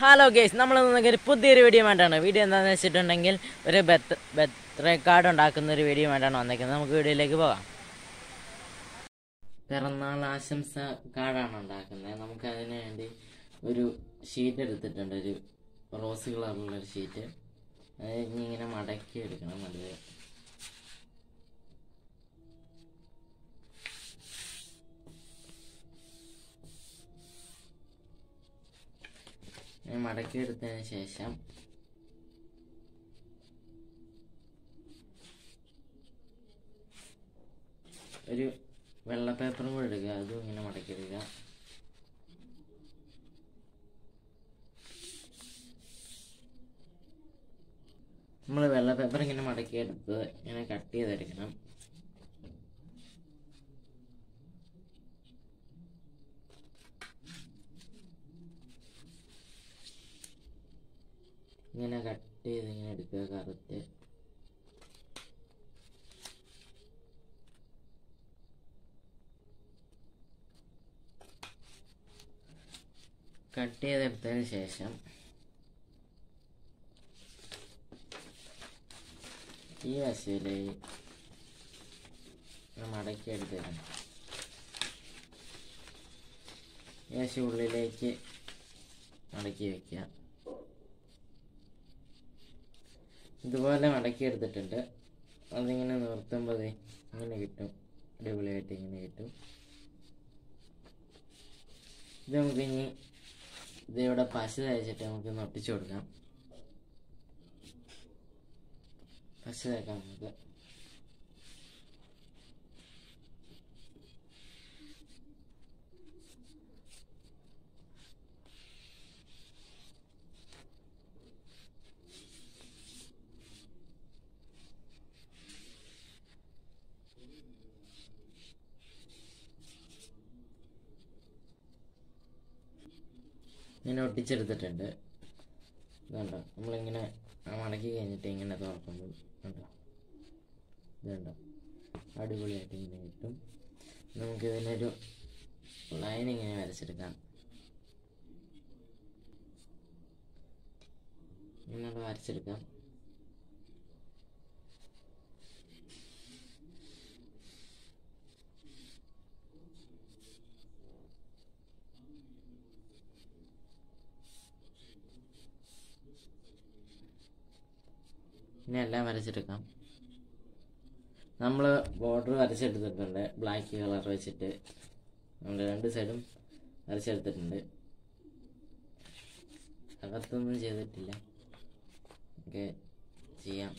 hello guys നമ്മൾ ഒരു പുതിയൊരു വീഡിയോ വേണ്ടാണ് വീഡിയോ എന്താണെന്ന് വെച്ചിട്ടുണ്ടെങ്കിൽ ഒരു ബർത്ത് ബർത്ത്ഡേ കാർഡ് ഉണ്ടാക്കുന്ന ഒരു വീഡിയോ വേണ്ടാണ് വന്നേക്കുന്നത് നമുക്ക് വീഡിയോയിലേക്ക് പോകാം പിറന്നാൾ ആശംസ കാർഡാണ് ഉണ്ടാക്കുന്നത് നമുക്ക് അതിന് വേണ്ടി ഒരു ഷീറ്റ് എടുത്തിട്ടുണ്ട് ഒരു റോസ് കളറിലുള്ള ഒരു ഷീറ്റ് അത് ഇനി ഇങ്ങനെ മടക്കി എടുക്കണം അത് ഇങ്ങനെ മടക്കി എടുത്തതിന് ശേഷം ഒരു വെള്ള പേപ്പറും കൂടെ എടുക്കുക അതും ഇങ്ങനെ മടക്കി എടുക്കുക നമ്മൾ വെള്ള പേപ്പർ ഇങ്ങനെ മടക്കി എടുത്ത് ഇങ്ങനെ കട്ട് ചെയ്തെടുക്കണം ഇങ്ങനെ കട്ട് ചെയ്ത് ഇങ്ങനെ എടുക്കുക കറുത്ത് കട്ട് ചെയ്തെടുത്തതിന് ശേഷം ഈ വശയിലെ മടക്കി എടുത്തേക്കണം ഈ വശം ഉള്ളിലേക്ക് മടക്കി വെക്കുക ഇതുപോലെ മടക്കി എടുത്തിട്ടുണ്ട് അതിങ്ങനെ നിർത്തുമ്പോൾ ദേ ഇങ്ങനെ കിട്ടും അടിപൊളിയായിട്ട് ഇങ്ങനെ കിട്ടും ഇത് നമുക്ക് ഇനി ഇത് ഇവിടെ പശ തേച്ചിട്ട് നമുക്ക് ഒന്ന് ഒട്ടിച്ചു കൊടുക്കാം പശ തേക്കാം നമുക്ക് ഇങ്ങനെ ഒട്ടിച്ചെടുത്തിട്ടുണ്ട് ഇതുണ്ടോ നമ്മളിങ്ങനെ ആ മടക്കി കഴിഞ്ഞിട്ട് ഇങ്ങനെ തുറക്കുമ്പോൾ ഉണ്ടോ ഇതുണ്ടോ അടിപൊളിയായിട്ട് ഇങ്ങനെ കിട്ടും നമുക്ക് ഇതിനൊരു ലൈൻ ഇങ്ങനെ വരച്ചെടുക്കാം ഇങ്ങനെ വരച്ചെടുക്കാം ഇനി എല്ലാം വരച്ചെടുക്കാം നമ്മൾ ബോർഡർ വരച്ചെടുത്തിട്ടുണ്ട് ബ്ലാക്ക് കളർ വെച്ചിട്ട് നമ്മൾ രണ്ട് സൈഡും വരച്ചെടുത്തിട്ടുണ്ട് അകത്തൊന്നും ചെയ്തിട്ടില്ല ഓക്കെ ചെയ്യാം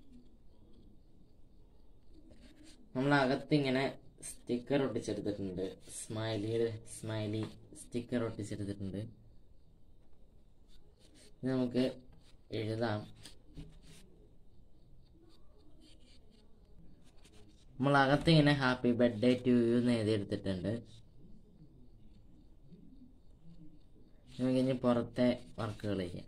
നമ്മൾ അകത്ത് ഇങ്ങനെ സ്റ്റിക്കർ ഒട്ടിച്ചെടുത്തിട്ടുണ്ട് സ്മൈലിയുടെ സ്മൈലി സ്റ്റിക്കർ ഒട്ടിച്ചെടുത്തിട്ടുണ്ട് ഇത് നമുക്ക് എഴുതാം നമ്മൾ അകത്ത് ഇങ്ങനെ ഹാപ്പി ബർത്ത്ഡേ ടു യു എന്ന് എഴുതിയെടുത്തിട്ടുണ്ട് നമുക്ക് ഇനി പുറത്തെ വർക്കുകൾ ചെയ്യാം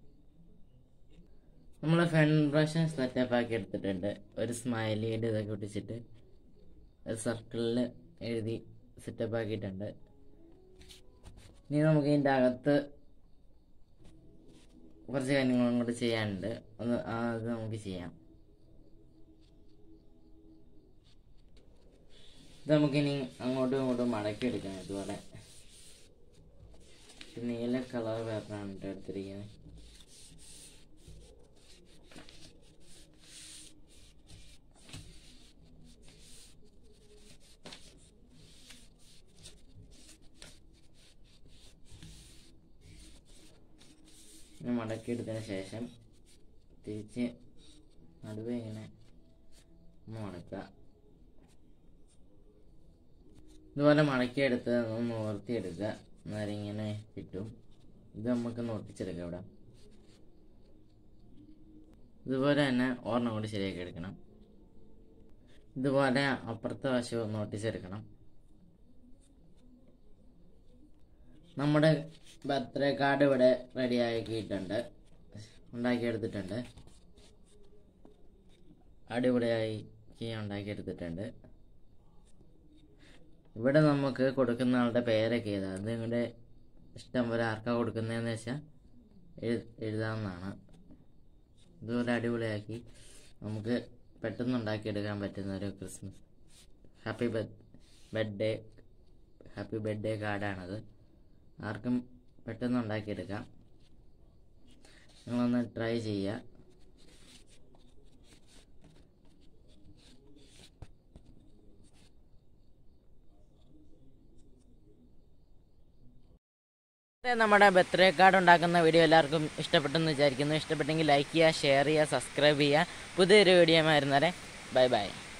നമ്മൾ ഫ്രണ്ട് ബ്രഷ് സെറ്റപ്പ് ആക്കി എടുത്തിട്ടുണ്ട് ഒരു സ്മൈലിയുടെ ഇതൊക്കെ ഒട്ടിച്ചിട്ട് ഒരു സർക്കിളിൽ എഴുതി സെറ്റപ്പ് ആക്കിയിട്ടുണ്ട് ഇനി നമുക്ക് ഇതിൻ്റെ അകത്ത് കുറച്ച് കാര്യങ്ങളും കൂടി ചെയ്യാനുണ്ട് ഒന്ന് അത് നമുക്ക് ചെയ്യാം ഇത് നമുക്കിനി അങ്ങോട്ടും ഇങ്ങോട്ടും മടക്കി എടുക്കാം ഇതുപോലെ ഇത് നീല കളർ പേപ്പറാണ് കേട്ടോ എടുത്തിരിക്കുന്നത് ഇങ്ങനെ മടക്കി എടുത്തതിന് ശേഷം തിരിച്ച് നടുവേ ഇങ്ങനെ മടക്കുക ഇതുപോലെ മടക്കിയെടുത്ത് ഒന്ന് നിവർത്തിയെടുക്കുക അന്നേരം ഇങ്ങനെ കിട്ടും ഇത് നമുക്ക് ഒട്ടിച്ചെടുക്കാം ഇവിടെ ഇതുപോലെ തന്നെ ഒരെണ്ണം കൂടി ശരിയാക്കി എടുക്കണം ഇതുപോലെ അപ്പുറത്തെ വശം ഒന്ന് ഒട്ടിച്ചെടുക്കണം നമ്മുടെ ബർത്ത്ഡേ കാർഡ് ഇവിടെ റെഡി ആക്കിയിട്ടുണ്ട് ഉണ്ടാക്കിയെടുത്തിട്ടുണ്ട് അടിപൊളിയായി ഉണ്ടാക്കിയെടുത്തിട്ടുണ്ട് ഇവിടെ നമുക്ക് കൊടുക്കുന്ന ആളുടെ പേരൊക്കെ ഏതാ അത് നിങ്ങളുടെ ഇഷ്ടം പോലെ ആർക്കാ കൊടുക്കുന്നതെന്ന് വെച്ചാൽ എഴു- എഴുതാവുന്നതാണ് ഇതുപോലെ അടിപൊളിയാക്കി നമുക്ക് പെട്ടെന്ന് ഉണ്ടാക്കിയെടുക്കാൻ പറ്റുന്ന ഒരു Christmas happy birthday happy birthday കാർഡാണത് ആർക്കും പെട്ടെന്ന് ഉണ്ടാക്കിയെടുക്കാം നിങ്ങളൊന്ന് ട്രൈ ചെയ്യുക ഇത് നമ്മുടെ ബർത്ത്ഡേ കാർഡ് ഉണ്ടാക്കുന്ന വീഡിയോ എല്ലാവർക്കും ഇഷ്ടപ്പെട്ടെന്ന് വിചാരിക്കുന്നു ഇഷ്ടപ്പെട്ടെങ്കിൽ ലൈക്ക് ചെയ്യുക ഷെയർ ചെയ്യുക സബ്സ്ക്രൈബ് ചെയ്യുക പുതിയൊരു വീഡിയോ ആയിരുന്നേരെ ബൈ ബൈ